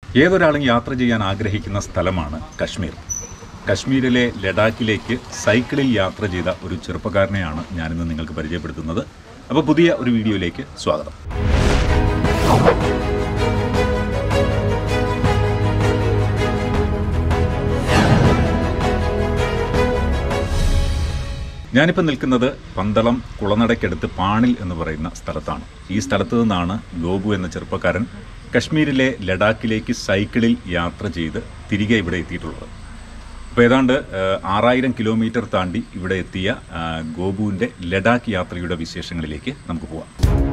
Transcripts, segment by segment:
ഏതൊരാളും യാത്ര ചെയ്യാൻ ആഗ്രഹിക്കുന്ന സ്ഥലമാണ് കശ്മീർ കശ്മീരിലെ ലഡാക്കിലേക്ക് സൈക്കിളിൽ യാത്ര ചെയ്ത ഒരു ചെറുപ്പക്കാരനെയാണ് ഞാനിന്ന് നിങ്ങൾക്ക് പരിചയപ്പെടുത്തുന്നത് അപ്പോൾ പുതിയ ഒരു വീഡിയോയിലേക്ക് സ്വാഗതം ഞാനിപ്പോൾ നിൽക്കുന്നത് പന്തളം കുളനടയ്ക്കടുത്ത് പാണിൽ എന്ന് പറയുന്ന സ്ഥലത്താണ് ഈ സ്ഥലത്ത് നിന്നാണ് ഗോപു എന്ന ചെറുപ്പക്കാരൻ കശ്മീരിലെ ലഡാക്കിലേക്ക് സൈക്കിളിൽ യാത്ര ചെയ്ത് തിരികെ ഇവിടെ എത്തിയിട്ടുള്ളത് അപ്പോൾ ഏതാണ്ട് ആ, ആറായിരം കിലോമീറ്റർ താണ്ടി ഇവിടെ എത്തിയ ആ, ഗോപുവിൻ്റെ ലഡാക്ക് യാത്രയുടെ വിശേഷങ്ങളിലേക്ക് നമുക്ക് പോവാം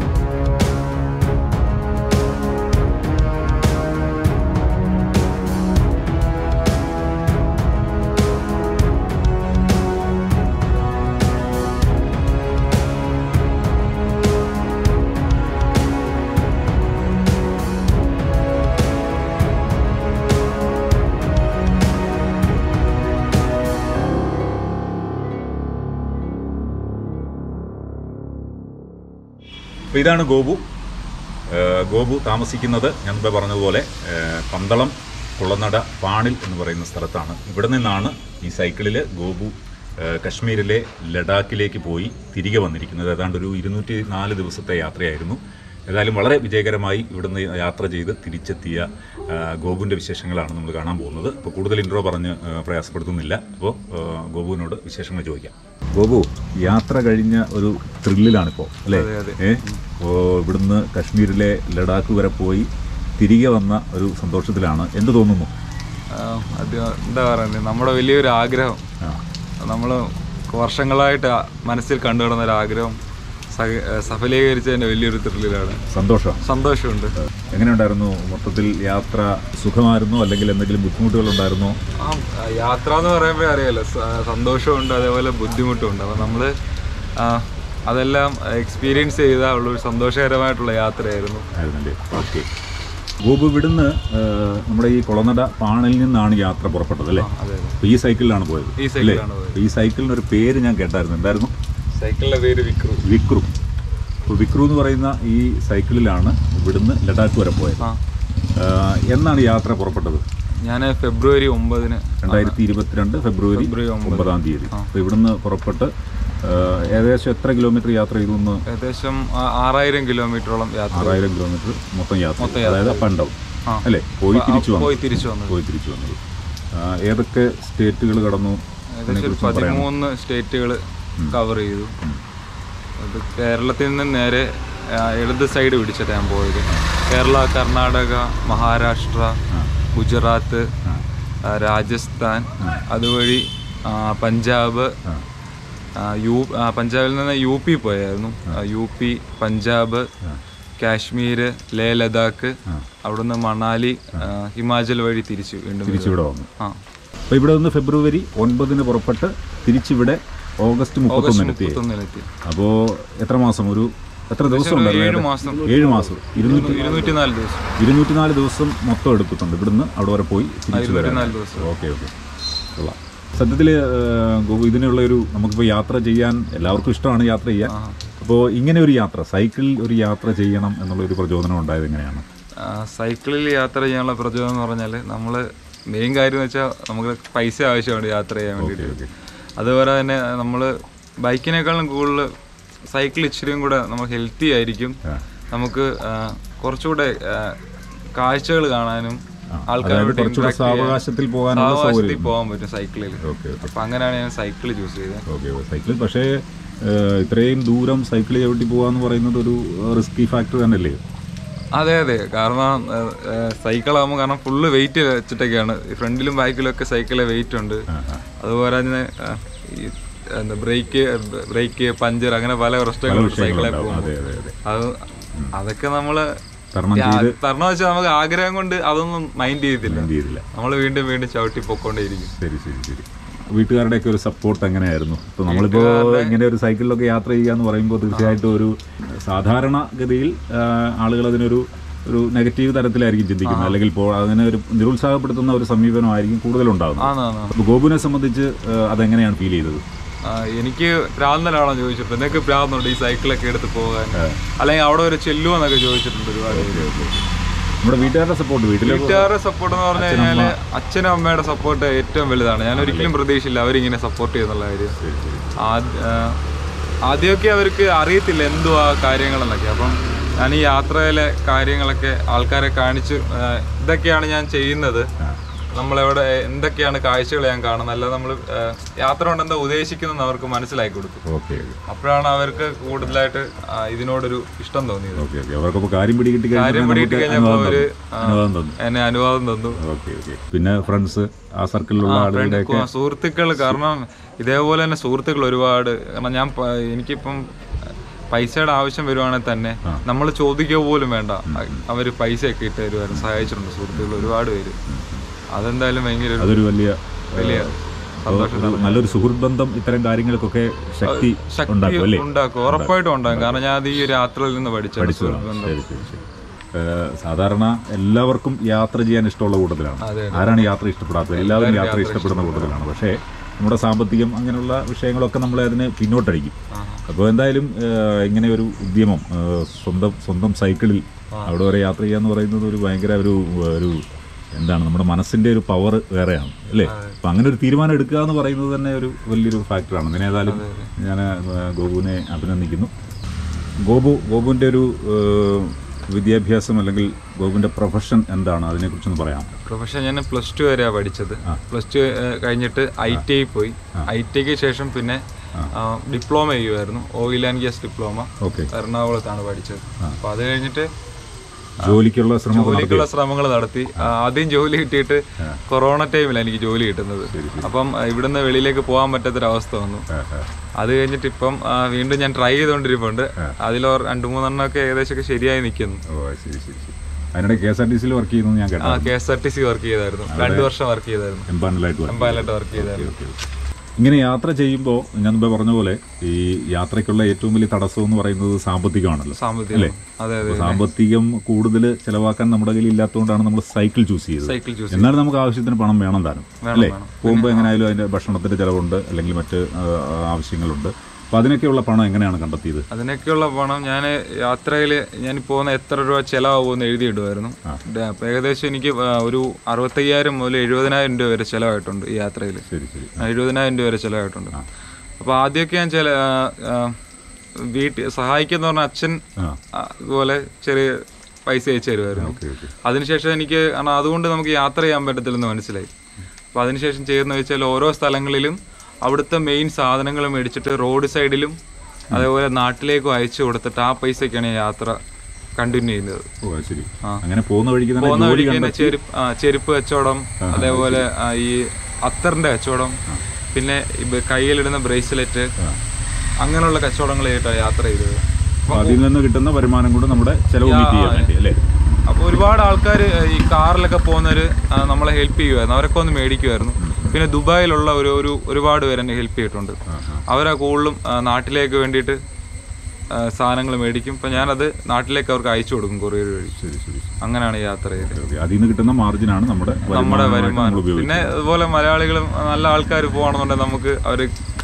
അപ്പോൾ ഇതാണ് ഗോപു ഏഹ് ഗോപു താമസിക്കുന്നത് ഞാൻ മുമ്പേ പറഞ്ഞതുപോലെ ഏഹ് പന്തളം കുളനട പാണിൽ എന്ന് പറയുന്ന സ്ഥലത്താണ് ഇവിടെ നിന്നാണ് ഈ സൈക്കിളിൽ ഗോപു ഏഹ് കശ്മീരിലെ ലഡാക്കിലേക്ക് പോയി തിരികെ വന്നിരിക്കുന്നത് ഏതാണ്ട് ഒരു ഇരുന്നൂറ്റി നാല് ദിവസത്തെ യാത്രയായിരുന്നു ഏതായാലും വളരെ വിജയകരമായി ഇവിടുന്ന് യാത്ര ചെയ്ത് തിരിച്ചെത്തിയ ആ, ഗോപുവിൻ്റെ വിശേഷങ്ങളാണ് നമ്മൾ കാണാൻ പോകുന്നത് അപ്പോൾ കൂടുതൽ ഇൻട്രോ പറഞ്ഞ് ആ, പ്രയാസപ്പെടുത്തുന്നില്ല അപ്പോൾ ആ, ഗോപുവിനോട് വിശേഷങ്ങൾ ചോദിക്കാം ഗോപു യാത്ര കഴിഞ്ഞ ഒരു ത്രില്ലിലാണിപ്പോൾ അല്ലേ ഏ അപ്പോൾ ഇവിടുന്ന് കശ്മീരിലെ ലഡാക്ക് വരെ പോയി തിരികെ വന്ന ഒരു സന്തോഷത്തിലാണ് എന്ത് തോന്നുന്നു ആ, അത് എന്താ പറയുന്നത് നമ്മുടെ വലിയൊരു ആഗ്രഹം ആ നമ്മൾ വർഷങ്ങളായിട്ട് ആ മനസ്സിൽ കണ്ടു കിടന്ന ഒരു ആഗ്രഹം സഹ- സഫലീകരിച്ചതിൻ്റെ വലിയൊരു ത്രില്ലിലാണ് സന്തോഷം സന്തോഷമുണ്ട് എങ്ങനെയുണ്ടായിരുന്നു മൊത്തത്തിൽ യാത്ര സുഖമായിരുന്നോ അല്ലെങ്കിൽ എന്തെങ്കിലും ബുദ്ധിമുട്ടുകളുണ്ടായിരുന്നോ ആ യാത്ര എന്ന് പറയുമ്പോൾ അറിയാലോ സ- സന്തോഷമുണ്ട് അതേപോലെ ബുദ്ധിമുട്ടുമുണ്ട് അപ്പോൾ നമ്മൾ അതെല്ലാം എക്സ്പീരിയൻസ് ചെയ്ത ഉള്ളൊരു സന്തോഷകരമായിട്ടുള്ള യാത്രയായിരുന്നു ആയിരുന്നല്ലേ ഓക്കെ ഗോപു ഇവിടുന്ന് ആ, നമ്മുടെ ഈ കുളനട പാണിൽ നിന്നാണ് യാത്ര പുറപ്പെട്ടത് അല്ലേ അതെ അതെ അപ്പോൾ ഈ സൈക്കിളിലാണ് പോയത് ഈ സൈക്കിളാണ് പോയത് അപ്പോൾ ഈ സൈക്കിളിന് ഒരു പേര് ഞാൻ കേട്ടായിരുന്നു എന്തായിരുന്നു സൈക്കിളിൻ്റെ പേര് വിക്രു വിക്രു അപ്പോൾ വിക്രു എന്ന് പറയുന്ന ഈ സൈക്കിളിലാണ് ഇവിടുന്ന് ലഡാക്ക് വരെ പോയത് ആ ആ, എന്നാണ് യാത്ര പുറപ്പെട്ടത് ഞാൻ ഫെബ്രുവരി ഒമ്പതിന് രണ്ടായിരത്തി ഇരുപത്തിരണ്ട് ഫെബ്രുവരി ഫെബ്രുവരി ഒമ്പത് ഒമ്പതാം തീയതി അപ്പോൾ ഇവിടുന്ന് പുറപ്പെട്ട് ആ, ഏകദേശം എത്ര കിലോമീറ്റർ യാത്ര ചെയ്തു എന്ന് ഏകദേശം ആ- ആറായിരം കിലോമീറ്ററോളം യാത്ര ആറായിരം കിലോമീറ്റർ മൊത്തം യാത്ര ചെയ്തു. അതായത് അപ്പ് ആൻഡ് ഡൗൺ ആ. അല്ലേ പോയി തിരിച്ചു വന്നു പോയി തിരിച്ചു വന്നത് പോയി തിരിച്ചു വന്നത് ആ, ഏതൊക്കെ സ്റ്റേറ്റുകൾ കടന്നു ഏകദേശം ഒരു പതിമൂന്ന് സ്റ്റേറ്റുകൾ കവർ ചെയ്തു അത് കേരളത്തിൽ നിന്ന് നേരെ ആ, ഇടത് സൈഡ് പിടിച്ചിട്ട് ഞാൻ പോയത് കേരള കർണാടക മഹാരാഷ്ട്ര ഗുജറാത്ത് ആ, രാജസ്ഥാൻ അതുവഴി ആ, പഞ്ചാബ് ആ, യു ആ, പഞ്ചാബിൽ നിന്ന് യു പി പോയായിരുന്നു ആ, യു പി പഞ്ചാബ് കാശ്മീർ ലേ ലഡാക്ക് അവിടുന്ന് മണാലി ആ, ഹിമാചൽ വഴി തിരിച്ചു വീണ്ടും തിരിച്ചിവിടെ വന്നു ആ അപ്പോൾ ഇവിടെ നിന്ന് ഫെബ്രുവരി ഒൻപതിന് പുറപ്പെട്ട് തിരിച്ചിവിടെ ഓഗസ്റ്റ് മുപ്പത്തൊന്നിന് എത്തി മുപ്പത്തൊന്നിലെത്തി അപ്പോൾ എത്ര മാസം ഒരു എത്ര ദിവസം ഏഴ് ഉണ്ടായിരുന്നു മാസം ഏഴ് മാസം ഇരുന്നൂറ്റി ഇരുന്നൂറ്റി നാല് ദിവസം ഇരുന്നൂറ്റിനാല് ദിവസം മൊത്തം എടുത്തിട്ടുണ്ട് ഇവിടുന്ന് അവിടെ വരെ പോയി തിരിച്ചു വരാൻ ഇരുപത്തിനാല് ദിവസം ഓക്കെ ഓക്കെ കൊള്ളാം സത്യത്തിൽ ഗോപു ഇതിനുള്ള ഒരു നമുക്കിപ്പോൾ യാത്ര ചെയ്യാൻ എല്ലാവർക്കും ഇഷ്ടമാണ് യാത്ര ചെയ്യാൻ അപ്പോൾ ഇങ്ങനെ ഒരു യാത്ര സൈക്കിളിൽ ഒരു യാത്ര ചെയ്യണം എന്നുള്ള ഒരു പ്രചോദനം ഉണ്ടായത് എങ്ങനെയാണ് ആ, സൈക്കിളിൽ യാത്ര ചെയ്യാനുള്ള പ്രചോദനം എന്ന് പറഞ്ഞാൽ നമ്മൾ മെയിൻ കാര്യം എന്ന് വെച്ചാൽ നമുക്ക് പൈസ ആവശ്യമുണ്ട് യാത്ര ചെയ്യാൻ വേണ്ടിയിട്ട് അതുപോലെ തന്നെ നമ്മൾ ബൈക്കിനേക്കാളും കൂടുതൽ സൈക്കിൾ ഇച്ചിരിയും കൂടെ നമുക്ക് ഹെൽത്തി ആയിരിക്കും നമുക്ക് ആ, കുറച്ചുകൂടെ കാഴ്ചകൾ കാണാനും ആൾക്കാരോട് കുറച്ചുകൂടെ സാവകാശത്തിൽ പോകാനുള്ള സാവകാശത്തിൽ പോകാൻ പറ്റും സൈക്കിളിൽ ഓക്കെ അപ്പം അങ്ങനെയാണ് ഞാൻ സൈക്കിൾ ചൂസ് ചെയ്തത് ഓക്കെ സൈക്കിൾ പക്ഷേ ഏഹ്, ഇത്രയും ദൂരം സൈക്കിൾ ചവിട്ടി പോകാന്ന് പറയുന്നത് ഒരു റിസ്കി ഫാക്ടർ തന്നെയല്ലേ അതെ അതെ കാരണം സൈക്കിൾ ആകുമ്പോൾ കാരണം ഫുള്ള് വെയിറ്റ് വെച്ചിട്ടൊക്കെയാണ് ഫ്രണ്ടിലും ബാക്കിലും ഒക്കെ സൈക്കിളിലെ വെയിറ്റ് ഉണ്ട് അതുപോലെ തന്നെ ആ, ഈ എന്താ ബ്രേക്ക് ബ്രേക്ക് പഞ്ചർ അങ്ങനെ പല പ്രശ്നങ്ങളുണ്ട് സൈക്കിളെ പോകുമ്പോൾ അതെ അതെ അതെ അത് അതൊക്കെ നമ്മള് തരണം യാ- തരണം വെച്ചാൽ നമുക്ക് ആഗ്രഹം കൊണ്ട് അതൊന്നും മൈൻഡ് ചെയ്തില്ല എന്ത് ചെയ്തില്ല നമ്മൾ വീണ്ടും വീണ്ടും ചവിട്ടി പൊക്കോണ്ടേയിരിക്കും ശരി ശരി ശരി വീട്ടുകാരുടെയൊക്കെ ഒരു സപ്പോർട്ട് എങ്ങനെയായിരുന്നു ഇപ്പോൾ നമ്മളിപ്പോൾ ഇങ്ങനെ ഒരു സൈക്കിളിലൊക്കെ യാത്ര ചെയ്യുക എന്ന് പറയുമ്പോൾ തീർച്ചയായിട്ടും ഒരു സാധാരണഗതിയിൽ ആളുകൾ അതിനൊരു ഒരു നെഗറ്റീവ് തരത്തിലായിരിക്കും ചിന്തിക്കുന്നത് അല്ലെങ്കിൽ ഇപ്പോൾ അതിനെ ഒരു നിരുത്സാഹപ്പെടുത്തുന്ന ഒരു സമീപനമായിരിക്കും കൂടുതലുണ്ടാകുന്നത് ആന്നാണ് അപ്പോൾ ഗോപുവിനെ സംബന്ധിച്ച് ആ, അതെങ്ങനെയാണ് ഫീൽ ചെയ്തത് ആ, എനിക്ക് ഭ്രാന്തനാണോ ചോദിച്ചിട്ടുണ്ട് നിനക്ക് ഭ്രാന്തുണ്ട് ഈ സൈക്കിളൊക്കെ എടുത്ത് പോകാൻ അല്ലെങ്കിൽ അവിടെ ഒരു ചെല്ലുമെന്നൊക്കെ ചോദിച്ചിട്ടുണ്ട് ഒരുപാട് പേര്. നമ്മുടെ വീട്ടുകാരുടെ സപ്പോർട്ട് വീട്ടിലെ വീട്ടുകാരുടെ സപ്പോർട്ട് എന്ന് പറഞ്ഞു കഴിഞ്ഞാല് അച്ഛനും അമ്മയുടെ സപ്പോർട്ട് ഏറ്റവും വലുതാണ് ഞാൻ ഒരിക്കലും പ്രതീക്ഷയില്ല അവരിങ്ങനെ സപ്പോർട്ട് ചെയ്യുന്നുള്ള കാര്യം ആദ്യ- ആ, ആദ്യമൊക്കെ അവർക്ക് അറിയത്തില്ല എന്തുവാ കാര്യങ്ങളെന്നൊക്കെ അപ്പം ഞാൻ ഈ യാത്രയിലെ കാര്യങ്ങളൊക്കെ ആൾക്കാരെ കാണിച്ച് ആ, ഇതൊക്കെയാണ് ഞാൻ ചെയ്യുന്നത് നമ്മളെവിടെ എന്തൊക്കെയാണ് കാഴ്ചകൾ ഞാൻ കാണുന്നത് അല്ലാതെ നമ്മൾ യാത്ര കൊണ്ട് എന്താ ഉദ്ദേശിക്കുന്നത് അവർക്ക് മനസ്സിലാക്കി കൊടുത്തു ഓക്കെ അപ്പോഴാണ് അവർക്ക് കൂടുതലായിട്ട് ആ, ഇതിനോടൊരു ഇഷ്ടം തോന്നിയത് ഓക്കെ ഓക്കെ അവർക്കപ്പോൾ കാര്യം പിടികിട്ടി കാര്യം കഴിഞ്ഞാൽ പിടികിട്ടി നമുക്ക് കഴിഞ്ഞപ്പോൾ അനുവാദം അവര് തന്നു. അനുവാദം തന്നു എന്നെ അനുവാദം തന്നു ഓക്കെ ഓക്കെ പിന്നെ ഫ്രണ്ട്സ് ആ സർക്കിളിലുള്ള ആളുകളുടെ കു- സുഹൃത്തുക്കൾ കാരണം ഇതേപോലെ തന്നെ സുഹൃത്തുക്കൾ ഒരുപാട് കാരണം ഞാൻ പ- എനിക്കിപ്പം പൈസയുടെ ആവശ്യം വരുവാണെങ്കിൽ തന്നെ നമ്മൾ ചോദിക്കുക പോലും വേണ്ട അവർ പൈസയൊക്കെ ഇട്ട് തരുമായിരുന്നു സഹായിച്ചിട്ടുണ്ട് സുഹൃത്തുക്കൾ ഒരുപാട് പേര് അതെന്തായാലും ഭയങ്കര ഒരു അതൊരു വലിയ വലിയ ഒരു നല്ലൊരു സുഹൃത്ത് ബന്ധം ഇത്തരം കാര്യങ്ങൾക്കൊക്കെ ശക്തി ശക്തി ഉണ്ടാക്കും അല്ലേ ഉണ്ടാക്കും ഉറപ്പായിട്ടും ഉണ്ടാകും കാരണം ഞാൻ അത് ഈ ഒരു യാത്രയിൽ നിന്ന് പഠിച്ചത് പഠിച്ചതാണ് ശരി ശരി ശരി ഏഹ് സാധാരണ എല്ലാവർക്കും യാത്ര ചെയ്യാൻ ഇഷ്ടമുള്ള കൂട്ടത്തിലാണ് ആരാണ് യാത്ര ഇഷ്ടപ്പെടാത്തത് എല്ലാവരും യാത്ര ഇഷ്ടപ്പെടുന്ന കൂട്ടത്തിലാണ് പക്ഷേ നമ്മുടെ സാമ്പത്തികം അങ്ങനെയുള്ള വിഷയങ്ങളൊക്കെ നമ്മളെ അതിന് പിന്നോട്ടടിക്കും അപ്പോൾ എന്തായാലും ഏഹ് ഇങ്ങനെ ഒരു ഉദ്യമം ഏഹ് സ്വന്തം സ്വന്തം സൈക്കിളിൽ അവിടെ വരെ യാത്ര ചെയ്യുക എന്ന് പറയുന്നത് ഒരു ഭയങ്കര ഒരു ഒരു എന്താണ് നമ്മുടെ മനസ്സിന്റെ ഒരു പവർ വേറെയാണ് അല്ലേ അപ്പൊ അങ്ങനെ ഒരു തീരുമാനം എടുക്കുക എന്ന് പറയുന്നത് തന്നെ ഒരു വലിയൊരു ഫാക്ടറാണ് ഇതിന് ഏതായാലും ഞാൻ ഗോപുവിനെ അഭിനന്ദിക്കുന്നു ഗോപു ഗോപുവിൻ്റെ ഒരു ഏഹ്, വിദ്യാഭ്യാസം അല്ലെങ്കിൽ ഗോപുവിൻ്റെ പ്രൊഫഷൻ എന്താണ് അതിനെക്കുറിച്ചൊന്ന് പറയാം പ്രൊഫഷൻ ഞാൻ പ്ലസ് ടു വരെയാണ് പഠിച്ചത് പ്ലസ് ടു കഴിഞ്ഞിട്ട് ഐ ടി ഐ പോയി ഐ ടി ഐക്ക് ശേഷം പിന്നെ ഡിപ്ലോമ ചെയ്യുമായിരുന്നു oil and gas diploma okay എറണാകുളത്താണ് പഠിച്ചത് അപ്പൊ അത് കഴിഞ്ഞിട്ട് ജോലിക്കുള്ള ശ്രമം ജോലിക്കുള്ള ശ്രമങ്ങൾ നടത്തി ആ, ആദ്യം ജോലി കിട്ടിയിട്ട് കൊറോണ ടൈമിലാണ് എനിക്ക് ജോലി കിട്ടുന്നത് അപ്പം ആ, ഇവിടുന്ന് വെളിയിലേക്ക് പോകാൻ പറ്റാത്തൊരവസ്ഥ വന്നു അത് കഴിഞ്ഞിട്ട് ഇപ്പം ആ, വീണ്ടും ഞാൻ ട്രൈ ചെയ്തുകൊണ്ടിരിപ്പുണ്ട് അതിൽ രണ്ട് മൂന്നെണ്ണമൊക്കെ ഏകദേശമൊക്കെ ശരിയായി നിൽക്കുന്നു ഓ ശരി ശരി ശരി അതിനിടെ കെ എസ് ആർ ടി സിയിൽ വർക്ക് ചെയ്യുന്നത് ഞാൻ ആ കേട്ടോ K S R T C work ചെയ്തായിരുന്നു രണ്ടു വർഷം വർക്ക് ചെയ്തായിരുന്നു എംപാനലായിട്ട് വർക്ക് പൈലറ്റ് വർക്ക് ചെയ്തായിരുന്നു ഇങ്ങനെ യാത്ര ചെയ്യുമ്പോൾ ഞാൻ മുമ്പേ പറഞ്ഞ പോലെ ഈ യാത്രയ്ക്കുള്ള ഏറ്റവും വലിയ തടസ്സം എന്ന് പറയുന്നത് സാമ്പത്തികമാണല്ലോ സാമ്പത്തികം അതെ അതെ അപ്പോൾ സാമ്പത്തികം കൂടുതൽ ചെലവാക്കാൻ നമ്മുടെ കയ്യിൽ ഇല്ലാത്തതുകൊണ്ടാണ് നമ്മൾ സൈക്കിൾ ചൂസ് ചെയ്തത് സൈക്കിൾ ചൂസ് എന്നാലും നമുക്ക് ആവശ്യത്തിന് പണം വേണം താനും അല്ലേ പോകുമ്പോൾ എങ്ങനെയായാലും അതിന്റെ ഭക്ഷണത്തിന്റെ ചിലവുണ്ട് അല്ലെങ്കിൽ മറ്റ് ആ, ആവശ്യങ്ങളുണ്ട് അപ്പൊ അതിനൊക്കെയുള്ള പണം എങ്ങനെയാണ് കണ്ടെത്തിയത് അതിനൊക്കെയുള്ള പണം ഞാൻ യാത്രയിൽ ഞാൻ പോകുന്ന എത്ര രൂപ ചിലവാകുമെന്ന് എഴുതിയിടുമായിരുന്നു ഡ- അപ്പൊ ഏകദേശം എനിക്ക് ആ, ഒരു അറുപത്തയ്യായിരം മുതൽ എഴുപതിനായിരം രൂപ വരെ ചിലവായിട്ടുണ്ട് ഈ യാത്രയിൽ ശരി ശരി എഴുപതിനായിരം രൂപ വരെ ചിലവായിട്ടുണ്ട് അപ്പോൾ ആദ്യമൊക്കെ ഞാൻ ചില വീട്ടിൽ സഹായിക്കുന്ന പറഞ്ഞ അച്ഛൻ ആ ആ, ഇതുപോലെ ചെറിയ പൈസ അയച്ചു തരുമായിരുന്നു ഓക്കെ ഓക്കെ അതിനുശേഷം എനിക്ക് കാരണം അതുകൊണ്ട് നമുക്ക് യാത്ര ചെയ്യാൻ പറ്റത്തില്ലെന്ന് മനസ്സിലായി അപ്പോൾ അതിനുശേഷം ചെയ്യുന്ന വെച്ചാൽ ഓരോ സ്ഥലങ്ങളിലും അവിടുത്തെ മെയിൻ സാധനങ്ങൾ മേടിച്ചിട്ട് റോഡ് സൈഡിലും അതേപോലെ നാട്ടിലേക്കും അയച്ചു കൊടുത്തിട്ട് ആ പൈസയ്ക്കാണ് ഞാൻ യാത്ര കണ്ടിന്യൂ ചെയ്യുന്നത് ഓ അത് ശരി അങ്ങനെ പോകുന്ന വഴിക്ക് തന്നെ പോകുന്ന ജോലി വഴിക്ക് തന്നെ ചെരുപ്പ് ആ, ചെരുപ്പ് കച്ചവടം അതേപോലെ ആ, ഈ അത്തറിന്റെ കച്ചവടം പിന്നെ ഈ കയ്യിലിടുന്ന ബ്രേസ്ലെറ്റ് അങ്ങനെയുള്ള കച്ചവടങ്ങളായിട്ടാണ് യാത്ര ചെയ്തത് അപ്പൊ അതിൽ നിന്ന് കിട്ടുന്ന വരുമാനം കൊണ്ട് നമ്മുടെ ചെലവ് മീറ്റ് ചെയ്യാൻ വേണ്ടി അല്ലേ അപ്പോൾ ഒരുപാട് ആൾക്കാർ ഈ കാറിലൊക്കെ പോകുന്നവർ നമ്മളെ ഹെൽപ്പ് ചെയ്യുമായിരുന്നു അവരൊക്കെ ഒന്ന് മേടിക്കുമായിരുന്നു പിന്നെ ദുബായിലുള്ള ഒരു ഒരു ഒരുപാട് പേര് എന്നെ ഹെൽപ്പ് ചെയ്തിട്ടുണ്ട് അവരാ കൂടുതലും ആ, നാട്ടിലേക്ക് വേണ്ടിയിട്ട് സാധനങ്ങൾ മേടിക്കും ഇപ്പം ഞാനത് നാട്ടിലേക്ക് അവർക്ക് അയച്ചു കൊടുക്കും കൊറിയർ വഴി ശരി ശരി അങ്ങനെയാണ് യാത്ര ചെയ്തത് ഓക്കെ അതിൽ നിന്ന് കിട്ടുന്ന മാർജിനാണ് നമ്മുടെ നമ്മുടെ വരുമാനമായിട്ട് നമ്മൾ വരുമാനം ഉപയോഗിക്കുന്നത് പിന്നെ അതുപോലെ മലയാളികളും നല്ല ആൾക്കാർ പോകണമെന്നുണ്ടെങ്കിൽ നമുക്ക് അവർ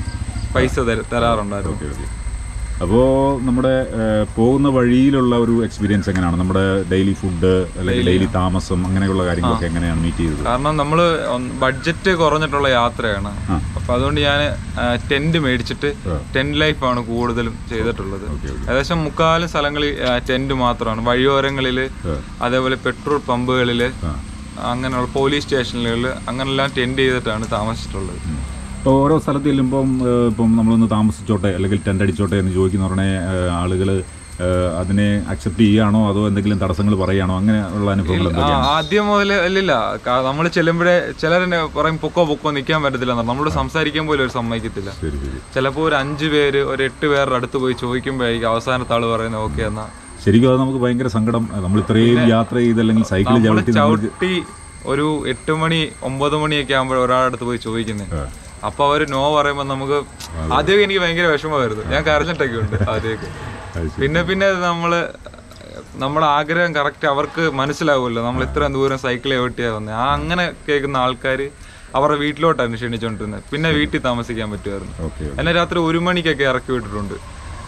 പൈസ തര- തരാറുണ്ടായിരുന്നു ഓക്കെ ഓക്കെ അപ്പോൾ നമ്മുടെ ഏഹ്, പോകുന്ന വഴിയിലുള്ള ഒരു എക്സ്പീരിയൻസ് എങ്ങനെയാണ് നമ്മുടെ ഡെയിലി ഫുഡ് അല്ലെങ്കിൽ ഡെയിലി താമസം അങ്ങനെയുള്ള കാര്യങ്ങളൊക്കെ എങ്ങനെയാണ് മീറ്റ് ചെയ്തത് കാരണം നമ്മൾ ബഡ്ജറ്റ് കുറഞ്ഞിട്ടുള്ള യാത്രയാണ് അപ്പൊ അതുകൊണ്ട് ഞാൻ ടെന്റ് മേടിച്ചിട്ട് ടെന്റ് ലൈഫാണ് കൂടുതലും ചെയ്തിട്ടുള്ളത് ഏകദേശം മുക്കാലും സ്ഥലങ്ങളിൽ ടെന്റ് മാത്രമാണ് വഴിയോരങ്ങളിൽ അതേപോലെ പെട്രോൾ പമ്പുകളിൽ അങ്ങനെയുള്ള പോലീസ് സ്റ്റേഷനുകളിൽ അങ്ങനെല്ലാം ടെന്റ് ചെയ്തിട്ടാണ് താമസിച്ചിട്ടുള്ളത് ഇപ്പോൾ ഓരോ സ്ഥലത്ത് ചെല്ലുമ്പം ഏഹ്, ഇപ്പം നമ്മളൊന്ന് താമസിച്ചോട്ടെ അല്ലെങ്കിൽ ടെൻ്റ് അടിച്ചോട്ടെ എന്ന് ചോദിക്കുന്ന ഉടനെ ആളുകൾ അതിനെ അക്സെപ്റ്റ് ചെയ്യുകയാണോ അതോ എന്തെങ്കിലും തടസ്സങ്ങൾ പറയുകയാണോ അങ്ങനെയുള്ള അനുഭവങ്ങൾ ആ, ആദ്യം മുതൽ ഇല്ലില്ല നമ്മൾ ചെല്ലുമ്പോഴേ ചിലരെന്നെ പറയും പൊക്കോ പൊക്കോ നിൽക്കാൻ പറ്റത്തില്ല എന്ന് നമ്മളോട് സംസാരിക്കാൻ പോലും ഒരു സമ്മതിക്കത്തില്ല ശരി ശരി ചിലപ്പോൾ ഒരു അഞ്ച് പേര് ഒരു എട്ട് പേരുടെ അടുത്ത് പോയി ചോദിക്കുമ്പോഴേക്കും അവസാനത്തെ ആള് പറയുന്നത് ഓക്കെ എന്നാ ശരിക്കും അത് നമുക്ക് ഭയങ്കര സങ്കടം നമ്മൾ ഇത്രയും യാത്ര ചെയ്ത് അല്ലെങ്കിൽ സൈക്കിൾ നമ്മള് ചവിട്ടി നമ്മൾ ചവിട്ടി ഒരു എട്ട് മണി ഒമ്പത് മണിയൊക്കെ ആകുമ്പോൾ ഒരാളുടെ അടുത്ത് പോയി ചോദിക്കുന്നത് അപ്പൊ അവര് നോ പറയുമ്പോൾ നമുക്ക് ആദ്യമൊക്കെ എനിക്ക് ഭയങ്കര വിഷമമായിരുന്നു ഞാൻ കരഞ്ഞിട്ടൊക്കെ ഉണ്ട് ആദ്യമൊക്കെ അത് പിന്നെ പിന്നെ അത് നമ്മള് നമ്മുടെ ആഗ്രഹം കറക്റ്റ് അവർക്ക് മനസ്സിലാവുമല്ലോ നമ്മൾ ഇത്രയും ദൂരം സൈക്കിൾ ചവിട്ടിയാ വന്നത് ആ അങ്ങനെ കേൾക്കുന്ന ആൾക്കാർ അവരുടെ വീട്ടിലോട്ടാണ് ക്ഷണിച്ചുകൊണ്ടിരുന്നത് പിന്നെ വീട്ടിൽ താമസിക്കാൻ പറ്റുമായിരുന്നു ഓക്കെ എന്നെ രാത്രി ഒരു മണിക്കൊക്കെ ഇറക്കി വിട്ടിട്ടുണ്ട്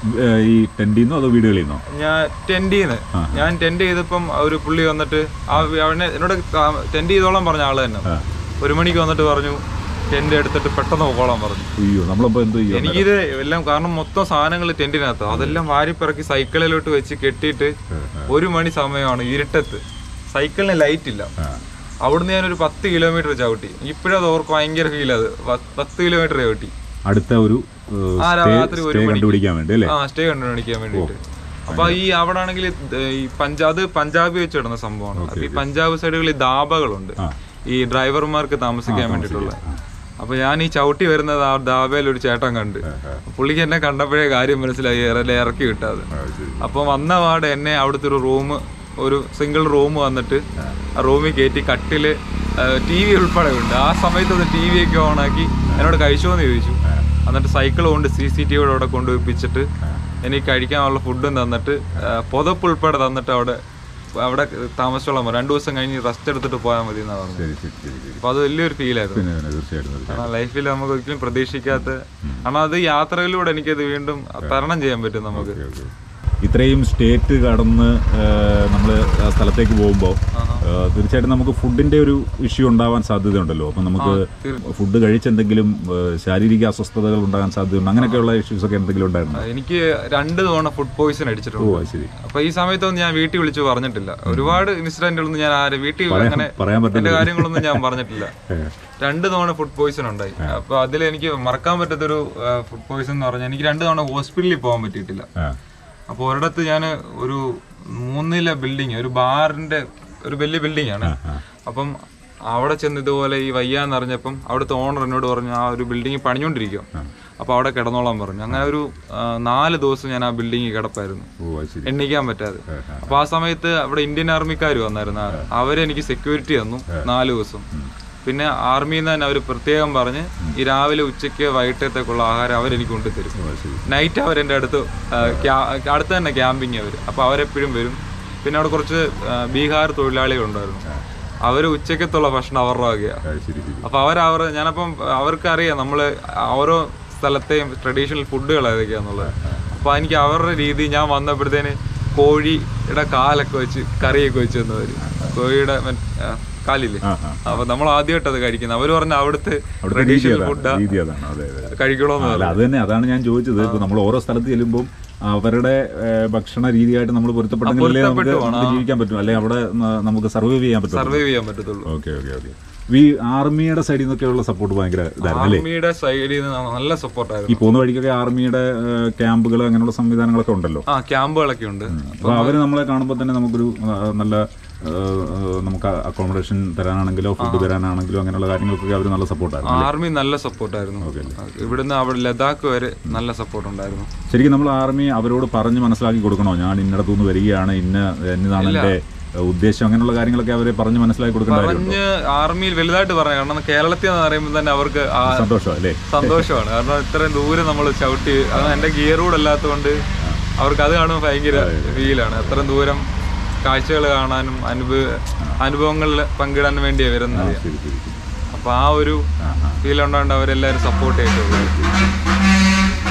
ഏ, ഈ ടെന്റിൽ നിന്നോ അതോ വീടുകളിൽ നിന്നോ ഞാൻ ടെൻറ്റിന്ന് ഞാൻ ടെൻറ്റ് ചെയ്തപ്പം ഒരു പുള്ളി വന്നിട്ട് ആ അവനെ എന്നോട് ടെൻറ്റ് ചെയ്തോളാൻ പറഞ്ഞ ആള് തന്നെ ആ. ഒരു മണിക്ക് വന്നിട്ട് പറഞ്ഞു ടെൻറ്റ് എടുത്തിട്ട് പെട്ടെന്ന് പോകോളാൻ പറഞ്ഞു അയ്യോ നമ്മളപ്പോ എന്തോ ചെയ്യും എനിക്കിത് എല്ലാം കാരണം മൊത്തം സാധനങ്ങൾ ടെന്റിനകത്ത് അതെല്ലാം വാരിപ്പിറക്കി സൈക്കിളിലോട്ട് വെച്ച് കെട്ടിയിട്ട് ഒരു മണി സമയമാണ് ഇരുട്ടത്ത് സൈക്കിളിന് ലൈറ്റ് ഇല്ല അവിടുന്ന് ഞാനൊരു പത്ത് കിലോമീറ്റർ ചവിട്ടി ഇപ്പോഴത് ഓർക്ക് ഭയങ്കര ഫീൽ അത് പ- പത്ത് കിലോമീറ്റർ ചവിട്ടി അടുത്ത ഒരു ആ രാത്രി ഒരു മണിക്ക് കണ്ടുപിടിക്കാൻ വേണ്ടി അല്ലേ ആ സ്റ്റേ കണ്ടുപിടിക്കാൻ വേണ്ടിയിട്ട് അപ്പൊ ഈ അവിടെ ആണെങ്കിൽ ഈ പഞ്ചാബ് അത് പഞ്ചാബി വെച്ച് കിടന്ന സംഭവമാണ് അപ്പൊ ഈ പഞ്ചാബ് സൈഡുകളിൽ ധാബകളുണ്ട് ഈ ഡ്രൈവർമാർക്ക് താമസിക്കാൻ വേണ്ടിയിട്ടുള്ള അപ്പൊ ഞാൻ ഈ ചവിട്ടി വരുന്നത് ആ ധാബയിൽ ഒരു ചേട്ടൻ കണ്ട് പുള്ളിക്ക് എന്നെ കണ്ടപ്പോഴേ കാര്യം മനസ്സിലായി ഇറലെ ഇറക്കി വിട്ടത് അപ്പൊ വന്ന പാടെ എന്നെ അവിടുത്തെ ഒരു റൂം ഒരു സിംഗിൾ റൂം വന്നിട്ട് ആ റൂമിൽ കയറ്റി കട്ടില് ടി വി ഉൾപ്പെടെ ഉണ്ട് ആ സമയത്ത് അത് ടി വി ഒക്കെ ഓണാക്കി എന്നോട് കഴിച്ചോന്ന് ചോദിച്ചു എന്നിട്ട് സൈക്കിൾ കൊണ്ട് സി സി ടി വിയുടെ അവിടെ കൊണ്ടുവപ്പിച്ചിട്ട് എനിക്ക് കഴിക്കാനുള്ള ഫുഡും തന്നിട്ട് ആ, പുതപ്പ് ഉൾപ്പെടെ തന്നിട്ട് അവിടെ അവിടെ താമസിച്ചോളാം രണ്ടു ദിവസം കഴിഞ്ഞ് റെസ്റ്റ് എടുത്തിട്ട് പോയാൽ മതി എന്നാണ് പറഞ്ഞത് ശരി ശരി ശരി ശരി അപ്പൊ അത് വലിയൊരു ഫീലായിരുന്നു പിന്നെ പിന്നെ തീർച്ചയായിട്ടും തീർച്ചയായിട്ടും. കാരണം ലൈഫിൽ നമുക്ക് ഒരിക്കലും പ്രതീക്ഷിക്കാത്ത കാരണം അത് യാത്രയിലൂടെ എനിക്കത് വീണ്ടും തരണം ചെയ്യാൻ പറ്റും നമുക്ക് ഓക്കേ, ഓക്കേ. ഇത്രയും സ്റ്റേറ്റ് കടന്ന് നമ്മൾ ആ സ്ഥലത്തേക്ക് പോകുമ്പോൾ തീർച്ചയായിട്ടും നമുക്ക് ഫുഡിന്റെ ഒരു ഇഷ്യൂ ഉണ്ടാവാൻ സാധ്യതയുണ്ടല്ലോ അപ്പം നമുക്ക് ഫുഡ് കഴിച്ചെന്തെങ്കിലും ആ, ശാരീരിക അസ്വസ്ഥതകൾ ഉണ്ടാകാൻ സാധ്യതയുണ്ട് അങ്ങനെയൊക്കെയുള്ള ഇഷ്യൂസ് ഒക്കെ എന്തെങ്കിലും ഉണ്ടായിരുന്നു എനിക്ക് രണ്ട് തവണ ഫുഡ് പോയിസൺ ഓ അടിച്ചിട്ടുണ്ട് അത് ശരി അപ്പൊ ഈ സമയത്തൊന്നും ഞാൻ വീട്ടിൽ വിളിച്ച് പറഞ്ഞിട്ടില്ല ഒരുപാട് ഇൻസിഡന്റുകളൊന്നും ഞാൻ ആരെ വീട്ടിൽ അങ്ങനെ പറയാൻ പറ്റില്ല എന്റെ കാര്യങ്ങളൊന്നും ഞാൻ പറഞ്ഞിട്ടില്ല രണ്ട് തവണ ഫുഡ് പോയിസൺ ഉണ്ടായി അപ്പൊ അതിൽ എനിക്ക് മറക്കാൻ പറ്റാത്തൊരു ഫുഡ് പോയിസൺ എന്ന് പറഞ്ഞാൽ എനിക്ക് രണ്ട് തവണ ഹോസ്പിറ്റലിൽ പോകാൻ പറ്റിയിട്ടില്ല ആ അപ്പോൾ ഒരിടത്ത് ഞാൻ ഒരു മൂന്നില ബിൽഡിങ് ഒരു ബാറിന്റെ ഒരു വലിയ ബിൽഡിംഗ് ആണ് അപ്പം അവിടെ ചെന്ന് ഇതുപോലെ ഈ വയ്യാന്ന് അറിഞ്ഞപ്പം അവിടുത്തെ ഓണർ എന്നോട് പറഞ്ഞു ആ ഒരു ബിൽഡിംഗ് പണിഞ്ഞോണ്ടിരിക്കുക അപ്പോൾ അവിടെ കിടന്നോളാൻ പറഞ്ഞു അങ്ങനെ ഒരു ആ, നാല് ദിവസം ഞാൻ ആ ബിൽഡിംഗ് കിടപ്പായിരുന്നു ഓ അത് ശരി എണ്ണിക്കാൻ പറ്റാതെ അപ്പൊ ആ സമയത്ത് അവിടെ ഇന്ത്യൻ ആർമിക്കാർ വന്നായിരുന്നു അവരെനിക്ക് സെക്യൂരിറ്റി തന്നു നാല് ദിവസം പിന്നെ ആർമിയിൽ നിന്ന് തന്നെ അവർ പ്രത്യേകം പറഞ്ഞ് ഈ രാവിലെ ഉച്ചയ്ക്ക് വൈകിട്ടത്തേക്കുള്ള ആഹാരം അവരെനിക്ക് കൊണ്ടുതരും ഓ അത് ശരി നൈറ്റ് അവർ എൻ്റെ അടുത്ത് ആ, ക്യാ- അടുത്ത് തന്നെ ക്യാമ്പിങ് അവർ അപ്പോൾ അവരെപ്പോഴും വരും പിന്നെ അവിടെ കുറച്ച് ആ, ബീഹാർ തൊഴിലാളികളുണ്ടായിരുന്നു അവർ ഉച്ചക്കത്തുള്ള ഭക്ഷണം അവരുടെ വകയാണ് അത് ശരി ശരി അപ്പോൾ അവർ അവർ ഞാനപ്പം അവർക്കറിയാം നമ്മൾ ഓരോ സ്ഥലത്തെയും ട്രഡീഷണൽ ഫുഡുകൾ ഏതൊക്കെയാന്നുള്ളത് അപ്പോൾ എനിക്ക് അവരുടെ രീതി ഞാൻ വന്നപ്പോഴത്തേന് കോഴിയുടെ കാലൊക്കെ വെച്ച് കറിയൊക്കെ വെച്ച് തന്നവർ കോഴിയുടെ മറ്റ്- ആ, കാലില്ലേ ആ ആ അപ്പോൾ നമ്മൾ ആദ്യമായിട്ട് അത് കഴിക്കുന്നത് അവർ പറഞ്ഞ അവിടുത്തെ അവിടുത്തെ രീതി ട്രഡീഷണൽ അതാണ് ഫുഡാ രീതി അതാണ് അതെ അതെ കഴിക്കണമെന്ന് അല്ല അത് തന്നെ അതാണ് ഞാൻ ചോദിച്ചത് ഇപ്പൊ നമ്മൾ ഓരോ സ്ഥലത്ത് ചെല്ലുമ്പോൾ അവരുടെ ഏ, ഭക്ഷണ രീതിയായിട്ട് നമ്മൾ പൊരുത്തപ്പെട്ടെങ്കിലേ നമുക്ക് പൊരുത്തപ്പെട്ടു നമുക്ക് ജീവിക്കാൻ പറ്റും അല്ലെ അവിടെ ന- നമുക്ക് സർവൈവ് ചെയ്യാൻ പറ്റും സർവൈവ് ചെയ്യാൻ പറ്റത്തുള്ളൂ ഓക്കെ ഓക്കെ ഓക്കെ ഈ ആർമിയുടെ സൈഡിൽ നിന്നൊക്കെയുള്ള സപ്പോർട്ട് ഭയങ്കര ഇതായിരുന്നു അല്ലേ ആർമിയുടെ സൈഡിൽ നിന്ന് നല്ല സപ്പോർട്ടായിരുന്നു ഈ പോകുന്ന വഴിക്കൊക്കെ ആർമിയുടെ ക്യാമ്പുകൾ അങ്ങനെയുള്ള സംവിധാനങ്ങളൊക്കെ ഉണ്ടല്ലോ ആ ക്യാമ്പുകളൊക്കെ ഉണ്ട് അപ്പൊ അവര് നമ്മളെ കാണുമ്പോൾ തന്നെ നമുക്കൊരു ആ, നല്ല ആ, ആ, നമുക്ക് അക്കോമഡേഷൻ തരാനാണെങ്കിലോ ഫുഡ് തരാനാണെങ്കിലോ അങ്ങനെയുള്ള കാര്യങ്ങൾക്കൊക്കെ അവർ നല്ല സപ്പോർട്ടായിരുന്നു ആർമി നല്ല സപ്പോർട്ടായിരുന്നു ഇവിടുന്ന് അവിടെ ലഡാക്ക് വരെ നല്ല സപ്പോർട്ട് ഉണ്ടായിരുന്നു ശരിക്കും നമ്മൾ ആർമി അവരോട് പറഞ്ഞ് മനസ്സിലാക്കി കൊടുക്കണോ ഞാൻ ഇന്നിടത്തുനിന്ന് വരികയാണ് ഇന്ന എന്നതാണ് എന്റെ ഉദ്ദേശം അങ്ങനെയുള്ള കാര്യങ്ങളൊക്കെ അവരെ പറഞ്ഞ് മനസ്സിലാക്കി കൊടുക്കേണ്ട കാര്യമുണ്ടോ പറഞ്ഞ് ആർമിയിൽ വലുതായിട്ട് പറഞ്ഞു കാരണം കേരളത്തിൽ എന്ന് പറയുമ്പോൾ തന്നെ അവർക്ക് ആ സന്തോഷം അല്ലേ സന്തോഷമാണ് കാരണം ഇത്രയും ദൂരം നമ്മൾ ചവിട്ടി അത് എന്റെ ഗിയർ കൂടെ അല്ലാത്തതുകൊണ്ട് അവർക്ക് അത് കാണുമ്പോൾ ഭയങ്കര ഫീലാണ് അത്രയും ദൂരം കാഴ്ചകൾ കാണാനും അനുഭവ അനുഭവങ്ങളിൽ പങ്കിടാനും വേണ്ടിയാണ് വരുന്നത് ശരി ശരി ശരി അപ്പൊ ആ ഒരു ഫീൽ ഉണ്ടാണ്ട് അവരെല്ലാവരും സപ്പോർട്ട് ചെയ്തിട്ടുള്ളത്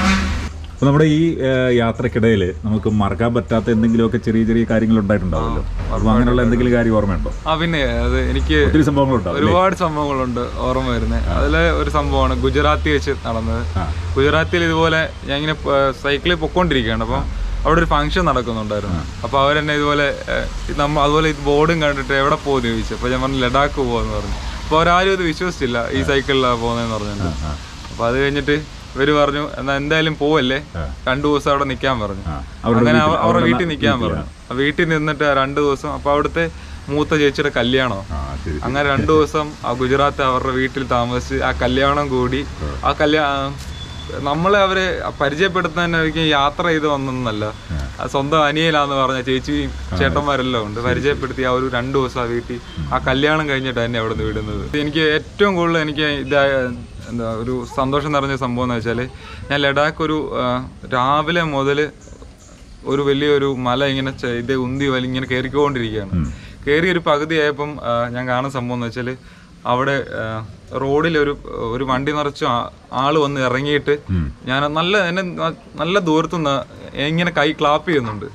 അപ്പൊ നമ്മുടെ ഈ ഏഹ്, യാത്രക്കിടയിൽ നമുക്ക് മറക്കാൻ പറ്റാത്ത എന്തെങ്കിലുമൊക്കെ ചെറിയ ചെറിയ കാര്യങ്ങൾ ഉണ്ടായിട്ടുണ്ടാവുമല്ലോ അപ്പൊ അങ്ങനെയുള്ള എന്തെങ്കിലും കാര്യം ഓർമ്മയുണ്ടോ ആ പിന്നെ അത് എനിക്ക് ഒത്തിരി സംഭവങ്ങളുണ്ടാവും ഒരുപാട് സംഭവങ്ങളുണ്ട് ഓർമ്മ വരുന്നത് അതിലെ ഒരു സംഭവമാണ് ഗുജറാത്തി വെച്ച് നടന്നത് ഗുജറാത്തിൽ ഇതുപോലെ ഞാൻ ഇങ്ങനെ സൈക്കിളിൽ പൊക്കോണ്ടിരിക്കുകയാണ് അപ്പം അവിടെ ഒരു ഫംഗ്ഷൻ നടക്കുന്നുണ്ടായിരുന്നു അപ്പൊ അവരെന്നെ ഇതുപോലെ ഏഹ്, ഇത് നമ്മ അതുപോലെ ഇത് ബോർഡും കണ്ടിട്ട് എവിടെ പോകുന്നു ചോദിച്ചു അപ്പൊ ഞാൻ പറഞ്ഞു ലഡാക്ക് പോവാന്ന് പറഞ്ഞു അപ്പൊ അവരാരും ഇത് വിശ്വസിച്ചില്ല ഈ സൈക്കിളിലാണ് പോകുന്നതെന്ന് പറഞ്ഞിട്ട് അപ്പൊ അത് കഴിഞ്ഞിട്ട് ഇവര് പറഞ്ഞു എന്നാ എന്തായാലും പോവല്ലേ രണ്ടു ദിവസം അവിടെ നിൽക്കാൻ പറഞ്ഞു ആ, അവരുടെ അങ്ങനെ വീട്ടിൽ- അവ- അവരുടെ അവരുടെ വീട്ടിൽ നിൽക്കാൻ പറഞ്ഞു ആ വീട്ടിൽ നിന്നിട്ട് ആ രണ്ടു ദിവസം അപ്പൊ അവിടുത്തെ മൂത്ത ചേച്ചിയുടെ കല്യാണോ ആ ശരി അങ്ങനെ രണ്ടു ദിവസം ആ ഗുജറാത്ത് അവരുടെ വീട്ടിൽ താമസിച്ച് ആ കല്യാണം കൂടി ആ കല്യാണം നമ്മളെ അവരെ പരിചയപ്പെടുത്താനായിരിക്കും യാത്ര ചെയ്ത് വന്നൊന്നല്ല ആ സ്വന്തം അനിയലാന്ന് പറഞ്ഞ ചേച്ചിയും ചേട്ടന്മാരെല്ലാം ഉണ്ട് പരിചയപ്പെടുത്തി ആ ഒരു രണ്ടു ദിവസം ആ വീട്ടിൽ ആ കല്യാണം കഴിഞ്ഞിട്ട് തന്നെ അവിടെ നിന്ന് വിടുന്നത് എനിക്ക് ഏറ്റവും കൂടുതൽ എനിക്ക് ഇതായ എന്താ ഒരു സന്തോഷം നിറഞ്ഞ സംഭവം എന്ന് വെച്ചാൽ ഞാൻ ലഡാക്ക് ഒരു ആ, രാവിലെ മുതൽ ഒരു വലിയൊരു മല ഇങ്ങനെ ചെ- ഇത് ഉന്തി വലി ഇങ്ങനെ കയറിക്കൊണ്ടിരിക്കുകയാണ് കയറി ഒരു പകുതിയായപ്പം ആ, ഞാൻ കാണുന്ന സംഭവം എന്ന് വെച്ചാൽ അവിടെ റോഡിൽ ഒരു ഒരു വണ്ടി നിറച്ച് ആ- ആള് വന്ന് ഇറങ്ങിയിട്ട് ഞാൻ നല്ല എന്നെ ന- നല്ല ദൂരത്തുനിന്ന് ഇങ്ങനെ കൈ ക്ലാപ്പ് ചെയ്യുന്നുണ്ട്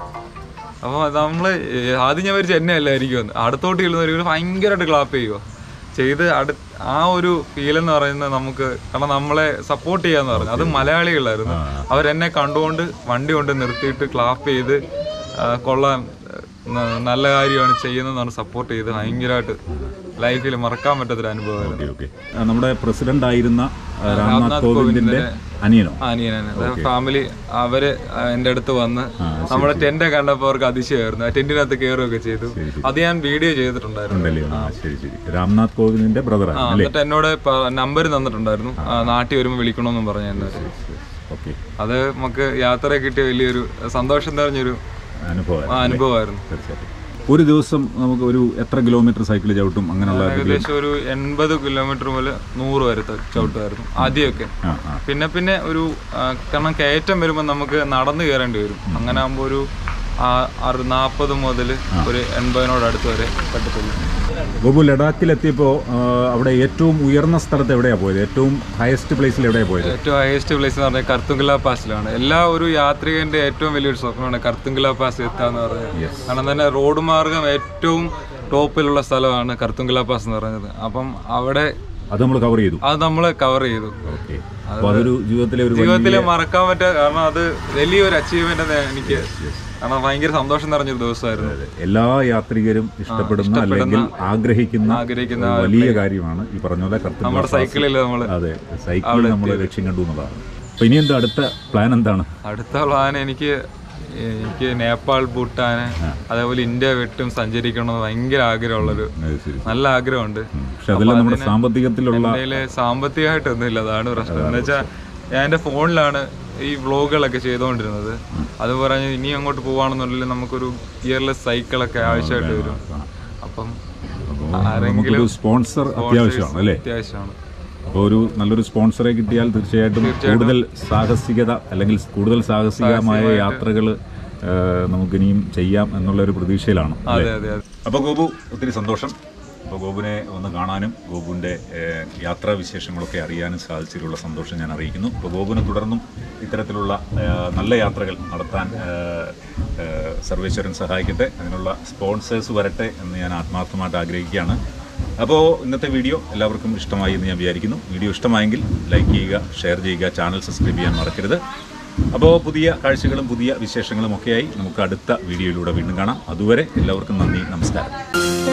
അപ്പോൾ നമ്മള് ആദ്യം ഞാൻ വിചാരിച്ചു എന്നെ അല്ലായിരിക്കും എന്ന് അടുത്തോട്ട് ചെല്ലുന്നവർ ഭയങ്കരമായിട്ട് ക്ലാപ്പ് ചെയ്യുക ചെയ്ത് അടു ആ ഒരു ഫീൽ എന്ന് പറയുന്നത് നമുക്ക് കാരണം നമ്മളെ സപ്പോർട്ട് ചെയ്യാന്ന് പറഞ്ഞു അത് മലയാളികളായിരുന്നു അവരെന്നെ കണ്ടുകൊണ്ട് വണ്ടി കൊണ്ട് നിർത്തിയിട്ട് ക്ലാപ്പ് ചെയ്ത് ആ, കൊള്ളാൻ ന- നല്ല കാര്യമാണ് ചെയ്യുന്നതെന്നാണ് സപ്പോർട്ട് ചെയ്ത് ഭയങ്കരമായിട്ട് ലൈഫിൽ മറക്കാൻ പറ്റാത്തൊരു അനുഭവമായിരുന്നു ഓക്കെ ഓക്കെ നമ്മുടെ പ്രസിഡന്റ് ആയിരുന്ന ആ, രാംനാഥ് കോവിന്ദിന്റെ അനിയനോ അനിയനാണ് ഫാമിലി അവര് എൻ്റെ അടുത്ത് വന്ന് നമ്മുടെ ടെന്റ് കണ്ടപ്പോൾ അവർക്ക് അതിശയമായിരുന്നു ആ ടെന്റിനകത്ത് കയറുകയൊക്കെ ചെയ്തു അത് ഞാൻ വീഡിയോ ചെയ്തിട്ടുണ്ടായിരുന്നു ഉണ്ടല്ലേ ആ ശരി ശരി രാംനാഥ് കോവിന്ദിന്റെ ബ്രദറാണ് ആ, എന്നിട്ട് എന്നോട് നമ്പർ തന്നിട്ടുണ്ടായിരുന്നു ആ, നാട്ടിൽ വരുമ്പോൾ വിളിക്കണമെന്നും പറഞ്ഞു എന്നത് ഓക്കെ അത് നമുക്ക് യാത്ര കിട്ടിയ വലിയൊരു സന്തോഷം നിറഞ്ഞൊരു അനുഭവം ആ, അനുഭവമായിരുന്നു തീർച്ചയായിട്ടും ഒരു ദിവസം നമുക്ക് ഒരു എത്ര കിലോമീറ്റർ സൈക്കിൾ ചവിട്ടും അങ്ങനെയുള്ള ഏകദേശം ഒരു എൺപത് കിലോമീറ്റർ മുതൽ നൂറ് വരെ ത- ചവിട്ടുമായിരുന്നു ആദ്യമൊക്കെ ആ ആ പിന്നെ പിന്നെ ഒരു ആ, കാരണം കയറ്റം വരുമ്പോൾ നമുക്ക് നടന്നു കയറേണ്ടി വരും അങ്ങനെ ആകുമ്പോൾ ഒരു ആ- അറു നാൽപ്പത് മുതൽ ഒരു എൺപതിനോട് അടുത്ത് വരെ പറ്റത്തുള്ളൂ ഗോപു ലഡാക്കിലെത്തിയപ്പോൾ അവിടെ ഏറ്റവും ഉയർന്ന സ്ഥലത്ത് എവിടെയാണ് പോയത് ഏറ്റവും ഹയസ്റ്റ് പ്ലേസിൽ എവിടെയാണ് പോയത് ഏറ്റവും ഹയസ്റ്റ് പ്ലേസ് എന്ന് പറഞ്ഞാൽ കർത്തുങ്കല പാസിലാണ് എല്ലാ ഒരു യാത്രികന്റെ ഏറ്റവും വലിയൊരു സ്വപ്നമാണ് കർത്തുങ്കല പാസ് എത്താന്ന് പറയുന്നത് കാരണം തന്നെ റോഡ് മാർഗം ഏറ്റവും ടോപ്പിലുള്ള സ്ഥലമാണ് കർത്തുങ്കല പാസ് എന്ന് പറയുന്നത് അപ്പം അവിടെ അത് നമ്മൾ കവർ ചെയ്തു അത് നമ്മൾ കവർ ചെയ്തു ഓക്കെ അപ്പോൾ അതൊരു ജീവിതത്തിലെ ഒരു ജീവിതത്തിൽ മറക്കാൻ പറ്റാ കാരണം അത് വലിയൊരു അച്ചീവ്മെന്റ് എനിക്ക് കാരണം ഭയങ്കര സന്തോഷം നിറഞ്ഞൊരു ദിവസമായിരുന്നു എല്ലാ യാത്രികരും ഇഷ്ടപ്പെടുന്ന അല്ലെങ്കിൽ ആഗ്രഹിക്കുന്ന ആഗ്രഹിക്കുന്ന ഒരു വലിയ കാര്യമാണ് ഈ പറഞ്ഞ പോലെ കർത്തവ്യ നമ്മുടെ സൈക്കിളിൽ നമ്മൾ അതെ സൈക്കിൾ നമ്മൾ ലക്ഷ്യം കണ്ടു എന്നുള്ളതാണ് അപ്പൊ ഇനി എന്താ അടുത്ത പ്ലാൻ എന്താണ് അടുത്ത പ്ലാൻ എനിക്ക് എനിക്ക് നേപ്പാൾ ഭൂട്ടാന് അതേപോലെ ഇന്ത്യ വിട്ടും സഞ്ചരിക്കണമെന്ന് ഭയങ്കര ആഗ്രഹമുള്ളൊരു അത് ശരി നല്ല ആഗ്രഹമുണ്ട് പക്ഷെ അതെല്ലാം നമ്മുടെ സാമ്പത്തികത്തിലുള്ള എൻ്റെ സാമ്പത്തികമായിട്ടൊന്നുമില്ല അതാണ് പ്രശ്നം എന്ന് വെച്ചാൽ ഞാൻ എൻ്റെ ഫോണിലാണ് ഈ വ്ളോഗുകളൊക്കെ ചെയ്തുകൊണ്ടിരുന്നത് അത് പറഞ്ഞ് ഇനി അങ്ങോട്ട് പോവാണെന്നുണ്ടെങ്കിൽ നമുക്കൊരു ഗിയർലെസ് സൈക്കിളൊക്കെ ആവശ്യമായിട്ട് വരും അപ്പം നമുക്കൊരു സ്പോൺസർ അത്യാവശ്യമാണ് അല്ലേ അത്യാവശ്യമാണ് അപ്പോൾ ഒരു നല്ലൊരു സ്പോൺസറെ കിട്ടിയാൽ തീർച്ചയായിട്ടും കൂടുതൽ സാഹസികത അല്ലെങ്കിൽ കൂടുതൽ സാഹസികമായ യാത്രകൾ നമുക്കിനിയും ചെയ്യാം എന്നുള്ള ഒരു പ്രതീക്ഷയിലാണ് അതെ അതെ അതെ അപ്പോൾ ഗോപു ഒത്തിരി സന്തോഷം അപ്പോൾ ഗോപുവിനെ ഒന്ന് കാണാനും ഗോപുവിൻ്റെ ഏഹ്, യാത്രാ വിശേഷങ്ങളൊക്കെ അറിയാനും സാധിച്ചതിലുള്ള സന്തോഷം ഞാൻ അറിയിക്കുന്നു അപ്പോൾ ഗോപുവിനെ തുടർന്നും ഇത്തരത്തിലുള്ള ഏഹ്, നല്ല യാത്രകൾ നടത്താൻ ഏഹ്, ഏഹ്, സർവേശ്വരൻ സഹായിക്കട്ടെ അതിനുള്ള സ്പോൺസേഴ്സ് വരട്ടെ എന്ന് ഞാൻ ആത്മാർത്ഥമായിട്ട് ആഗ്രഹിക്കുകയാണ് അപ്പോൾ ഇന്നത്തെ വീഡിയോ എല്ലാവർക്കും ഇഷ്ടമായി എന്ന് ഞാൻ വിചാരിക്കുന്നു വീഡിയോ ഇഷ്ടമായെങ്കിൽ ലൈക്ക് ചെയ്യുക ഷെയർ ചെയ്യുക ചാനൽ സബ്സ്ക്രൈബ് ചെയ്യാൻ മറക്കരുത് അപ്പോൾ പുതിയ കാഴ്ചകളും പുതിയ വിശേഷങ്ങളും ഒക്കെയായി നമുക്ക് അടുത്ത വീഡിയോയിലൂടെ വീണ്ടും കാണാം അതുവരെ എല്ലാവർക്കും നന്ദി നമസ്കാരം